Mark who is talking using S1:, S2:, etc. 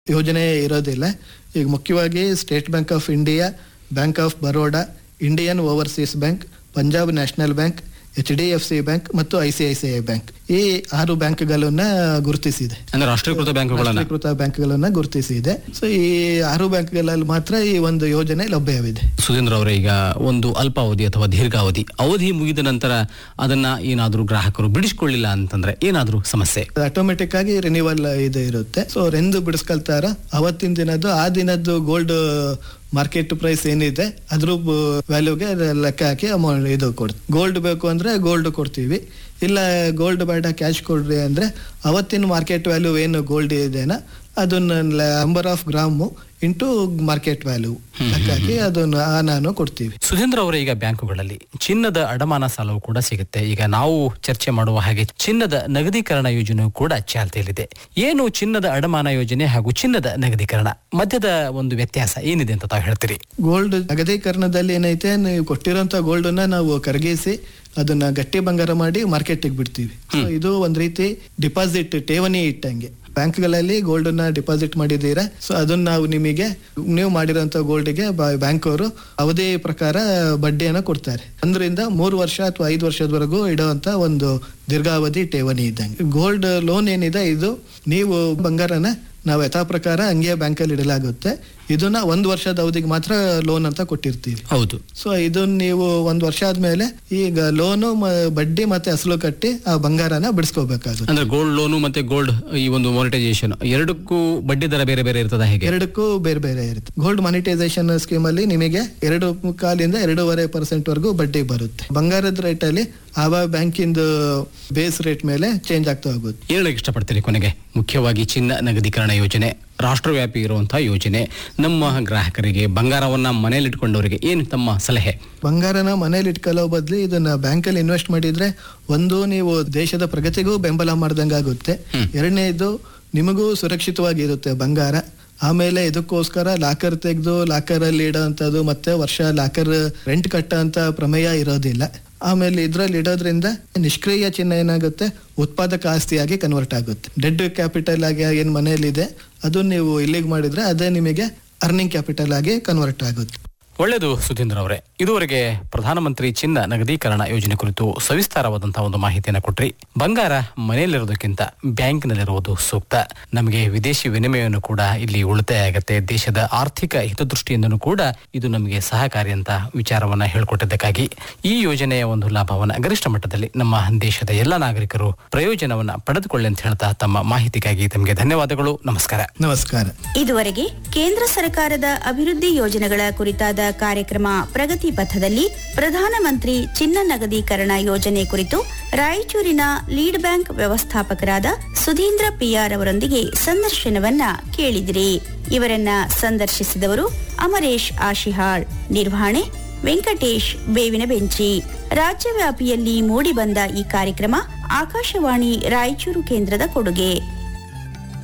S1: ಯೋಜನೆ ಇರೋದಿಲ್ಲ ಈಗ ಮುಖ್ಯವಾಗಿ State Bank of India Bank of Baroda Indian Overseas Bank Punjab National Bank H D F C Bank ಮತ್ತು I C I C I Bank ಈ ಆರು ಬ್ಯಾಂಕ್ಗಳನ್ನ ಗುರುತಿಸಿದೆ
S2: ಅಂದ್ರೆ ರಾಷ್ಟ್ರೀಕೃತ ಬ್ಯಾಂಕುಗಳನ್ನ
S1: ರಾಷ್ಟ್ರೀಕೃತ ಬ್ಯಾಂಕ್ಗಳನ್ನ ಗುರುತಿಸಿದೆ ಸೊ ಈ ಆರು ಬ್ಯಾಂಕ್ಗಳಲ್ಲಿ ಮಾತ್ರ ಈ ಒಂದು ಯೋಜನೆ ಲಭ್ಯವಿದೆ
S2: ಸುಧೀಂದ್ರ ಅವರೇ ಈಗ ಒಂದು ಅಲ್ಪಾವಧಿ ಅಥವಾ ದೀರ್ಘಾವಧಿ ಅವಧಿ ಮುಗಿದ ನಂತರ ಅದನ್ನ ಏನಾದ್ರೂ ಗ್ರಾಹಕರು ಬಿಡಿಸ್ಕೊಳ್ಳಿಲ್ಲ ಅಂತಂದ್ರೆ ಏನಾದ್ರೂ ಸಮಸ್ಯೆ
S1: ಆಟೋಮೆಟಿಕ್ ಆಗಿ ರಿನಿವಲ್ ಇದು ಇರುತ್ತೆ ಸೊ ರೆಂದು ಬಿಡಿಸ್ಕೊಳ್ತಾರ ಅವತ್ತಿನ ದಿನದ್ದು ಆ ದಿನದ್ದು ಗೋಲ್ಡ್ ಮಾರ್ಕೆಟ್ ಪ್ರೈಸ್ ಏನಿದೆ ಅದ್ರ ವ್ಯಾಲ್ಯೂಗೆ ಲೆಕ್ಕ ಹಾಕಿ ಅಮೌಂಟ್ ಇದು ಕೊಡ್ತೀವಿ ಗೋಲ್ಡ್ ಬೇಕು ಅಂದ್ರೆ ಗೋಲ್ಡ್ ಕೊಡ್ತೀವಿ ಇಲ್ಲ ಗೋಲ್ಡ್ ಬೇಡ ಕ್ಯಾಶ್ ಕೊಡ್ರಿ ಅಂದ್ರೆ ಅವತ್ತಿನ ಮಾರ್ಕೆಟ್ ವ್ಯಾಲ್ಯೂ ಏನು ಗೋಲ್ಡ್ ಇದೆನಾ ಅದನ್ನ number of gram into market value ಲೆಕ್ಕ ಹಾಕಿ ಅದನ್ನ ಆ ನಾನು ಕೊಡ್ತೀವಿ
S2: ಸುಧೀಂದ್ರ ಅವರೇ ಈಗ ಬ್ಯಾಂಕುಗಳಲ್ಲಿ ಚಿನ್ನದ ಅಡಮಾನ ಸಾಲವು ಕೂಡ ಸಿಗುತ್ತೆ ಈಗ ನಾವು ಚರ್ಚೆ ಮಾಡುವ ಹಾಗೆ ಚಿನ್ನದ ನಗದೀಕರಣ ಯೋಜನೆಯು ಕೂಡ ಚಾಲ್ತಿಯಲ್ಲಿದೆ ಏನು ಚಿನ್ನದ ಅಡಮಾನ ಯೋಜನೆ ಹಾಗೂ ಚಿನ್ನದ ನಗದೀಕರಣ ಮಧ್ಯದ ಒಂದು ವ್ಯತ್ಯಾಸ ಏನಿದೆ ಅಂತ ತಾವು ಹೇಳ್ತೀರಿ
S1: ಗೋಲ್ಡ್ ನಗದೀಕರಣದಲ್ಲಿ ಏನೈತೆ ನೀವು ಕೊಟ್ಟಿರೋಂಥ ಗೋಲ್ಡನ್ನ ನಾವು ಕರಗಿಸಿ ಅದನ್ನ ಗಟ್ಟಿ ಬಂಗಾರ ಮಾಡಿ ಮಾರ್ಕೆಟಿಗೆ ಬಿಡ್ತೀವಿ ಸೊ ಇದು ಒಂದ್ ರೀತಿ ಡಿಪಾಸಿಟ್ ಠೇವಣಿ ಇಟ್ಟಂಗೆ ಬ್ಯಾಂಕ್ಗಳಲ್ಲಿ ಗೋಲ್ಡ್ ನ ಡಿಪಾಸಿಟ್ ಮಾಡಿದ್ದೀರಾ ಸೊ ಅದನ್ನ ನಾವು ನಿಮಗೆ ನೀವು ಮಾಡಿರೋಂಥ ಗೋಲ್ಡ್ಗೆ ಬ್ಯಾಂಕ್ ಅವರು ಅವಧಿ ಪ್ರಕಾರ ಬಡ್ಡಿಯನ್ನ ಕೊಡ್ತಾರೆ ಒಂದರಿಂದ ಮೂರು ವರ್ಷ ಅಥವಾ ಐದು ವರ್ಷದವರೆಗೂ ಇಡುವಂತ ಒಂದು ದೀರ್ಘಾವಧಿ ಠೇವಣಿ ಇದ್ದಂಗೆ ಗೋಲ್ಡ್ ಲೋನ್ ಏನಿದೆ ಇದು ನೀವು ಬಂಗಾರನ ನಾವು ಯಥಾ ಪ್ರಕಾರ ಹಂಗೆ ಬ್ಯಾಂಕಲ್ಲಿ ಇಡಲಾಗುತ್ತೆ ಇದನ್ನ ಒಂದು ವರ್ಷದ ಅವಧಿಗೆ ಮಾತ್ರ ಲೋನ್ ಅಂತ ಕೊಟ್ಟಿರ್ತೀವಿ
S2: ಹೌದು
S1: ಸೊ ಇದನ್ನ ನೀವು ಒಂದ್ ವರ್ಷ ಆದ್ಮೇಲೆ ಈಗ ಲೋನು ಬಡ್ಡಿ ಮತ್ತೆ ಅಸಲು ಕಟ್ಟಿ ಆ ಬಂಗಾರನ ಬಿಡಿಸ್ಕೋಬೇಕಾಗುತ್ತೆ
S2: ಅಂದ್ರೆ ಗೋಲ್ಡ್ ಲೋನು ಮತ್ತೆ ಗೋಲ್ಡ್ ಈ ಒಂದು ಮಾನಿಟೈಸೇಷನ್ ಎರಡಕ್ಕೂ ಬಡ್ಡಿ ದರ ಬೇರೆ ಬೇರೆ ಇರ್ತದ ಹೇಗೆ
S1: ಎರಡಕ್ಕೂ ಬೇರೆ ಬೇರೆ ಇರುತ್ತೆ ಗೋಲ್ಡ್ ಮಾನಿಟೈಸೇಷನ್ ಸ್ಕೀಮ್ ಅಲ್ಲಿ ನಿಮಗೆ ಎರಡು ಕಾಲಿಂದ ಎರಡೂವರೆ ಪರ್ಸೆಂಟ್ ವರೆಗೂ ಬಡ್ಡಿ ಬರುತ್ತೆ ಬಂಗಾರದ ರೇಟ್ ಅಲ್ಲಿ ಆವ ಬ್ಯಾಂಕಿಂದು ಬೇಸ್ ರೇಟ್ ಮೇಲೆ ಚೇಂಜ್ ಆಗ್ತಾ ಹೋಗುತ್ತೆ
S2: ಹೇಳಕ್ ಇಷ್ಟಪಡ್ತೀನಿ ಕೊನೆಗೆ ಮುಖ್ಯವಾಗಿ ಚಿನ್ನ ನಗದೀಕರಣ ಯೋಜನೆ ರಾಷ್ಟ್ರವ್ಯಾಪಿ ಇರುವಂತಹ ಯೋಜನೆ ನಮ್ಮ ಗ್ರಾಹಕರಿಗೆ ಬಂಗಾರವನ್ನ ಮನೆಯಲ್ಲಿಟ್ಕೊಂಡವರಿಗೆ ಏನು ತಮ್ಮ ಸಲಹೆ
S1: ಬಂಗಾರನ ಮನೇಲಿ ಇಟ್ಕೊಳ್ಳೋ ಬದ್ಲು ಇದನ್ನ ಬ್ಯಾಂಕಲ್ಲಿ ಇನ್ವೆಸ್ಟ್ ಮಾಡಿದ್ರೆ ಒಂದು ನೀವು ದೇಶದ ಪ್ರಗತಿಗೂ ಬೆಂಬಲ ಮಾಡ್ದಂಗಾಗುತ್ತೆ ಎರಡನೇದು ನಿಮಗೂ ಸುರಕ್ಷಿತವಾಗಿರುತ್ತೆ ಬಂಗಾರ ಆಮೇಲೆ ಇದಕ್ಕೋಸ್ಕರ ಲಾಕರ್ ತೆಗೆದು ಲಾಕರ್ ಅಲ್ಲಿ ಇಡೋಂಥದ್ದು ಮತ್ತೆ ವರ್ಷ ಲಾಕರ್ ರೆಂಟ್ ಕಟ್ಟೋಂಥ ಪ್ರಮೇಯ ಇರೋದಿಲ್ಲ ಆಮೇಲೆ ಇದ್ರಲ್ಲಿ ಇಡೋದ್ರಿಂದ ನಿಷ್ಕ್ರಿಯ ಚಿನ್ನ ಏನಾಗುತ್ತೆ ಉತ್ಪಾದಕ ಆಸ್ತಿಯಾಗಿ ಕನ್ವರ್ಟ್ ಆಗುತ್ತೆ ಡೆಡ್ ಕ್ಯಾಪಿಟಲ್ ಆಗಿ ಏನ್ ಮನೆಯಲ್ಲಿದೆ ಅದು ನೀವು ಇಲ್ಲಿಗೆ ಮಾಡಿದ್ರೆ ಅದೇ ನಿಮಗೆ ಅರ್ನಿಂಗ್ ಕ್ಯಾಪಿಟಲ್ ಆಗಿ ಕನ್ವರ್ಟ್ ಆಗುತ್ತೆ
S2: ಒಳ್ಳೆಯದು ಸುಧೀಂದ್ರ ಅವರೇ ಇದುವರೆಗೆ ಪ್ರಧಾನಮಂತ್ರಿ ಚಿನ್ನ ನಗದೀಕರಣ ಯೋಜನೆ ಕುರಿತು ಸವಿಸ್ತಾರವಾದಂತಹ ಒಂದು ಮಾಹಿತಿಯನ್ನು ಕೊಟ್ರಿ ಬಂಗಾರ ಮನೆಯಲ್ಲಿರೋದಕ್ಕಿಂತ ಬ್ಯಾಂಕ್ನಲ್ಲಿರುವುದು ಸೂಕ್ತ ನಮಗೆ ವಿದೇಶಿ ವಿನಿಮಯವನ್ನು ಕೂಡ ಇಲ್ಲಿ ಉಳಿತಾಯ ಆಗುತ್ತೆ ದೇಶದ ಆರ್ಥಿಕ ಹಿತದೃಷ್ಟಿಯಿಂದನೂ ಕೂಡ ಇದು ನಮಗೆ ಸಹಕಾರಿ ಅಂತ ವಿಚಾರವನ್ನ ಹೇಳಿಕೊಟ್ಟಿದ್ದಕ್ಕಾಗಿ ಈ ಯೋಜನೆಯ ಒಂದು ಲಾಭವನ್ನ ಗರಿಷ್ಠ ಮಟ್ಟದಲ್ಲಿ ನಮ್ಮ ದೇಶದ ಎಲ್ಲ ನಾಗರಿಕರು ಪ್ರಯೋಜನವನ್ನ ಪಡೆದುಕೊಳ್ಳಿ ಅಂತ ಹೇಳ್ತಾ ತಮ್ಮ ಮಾಹಿತಿಗಾಗಿ ತಮಗೆ ಧನ್ಯವಾದಗಳು ನಮಸ್ಕಾರ
S1: ನಮಸ್ಕಾರ
S3: ಇದುವರೆಗೆ ಕೇಂದ್ರ ಸರ್ಕಾರದ ಅಭಿವೃದ್ಧಿ ಯೋಜನೆಗಳ ಕುರಿತಾದ ಕಾರ್ಯಕ್ರಮ ಪ್ರಗತಿ ಪಥದಲ್ಲಿ ಪ್ರಧಾನಮಂತ್ರಿ ಚಿನ್ನ ನಗದೀಕರಣ ಯೋಜನೆ ಕುರಿತು ರಾಯಚೂರಿನ ಲೀಡ್ ಬ್ಯಾಂಕ್ ವ್ಯವಸ್ಥಾಪಕರಾದ ಸುಧೀಂದ್ರ ಪಿಆರ್ ಅವರೊಂದಿಗೆ ಸಂದರ್ಶನವನ್ನ ಕೇಳಿದಿರಿ ಇವರನ್ನ ಸಂದರ್ಶಿಸಿದವರು ಅಮರೇಶ್ ಆಶಿಹಾಳ್ ನಿರ್ವಹಣೆ ವೆಂಕಟೇಶ್ ಬೇವಿನ ಬೆಂಚಿ ರಾಜ್ಯವ್ಯಾಪಿಯಲ್ಲಿ ಮೂಡಿಬಂದ ಈ ಕಾರ್ಯಕ್ರಮ ಆಕಾಶವಾಣಿ ರಾಯಚೂರು ಕೇಂದ್ರದ ಕೊಡುಗೆ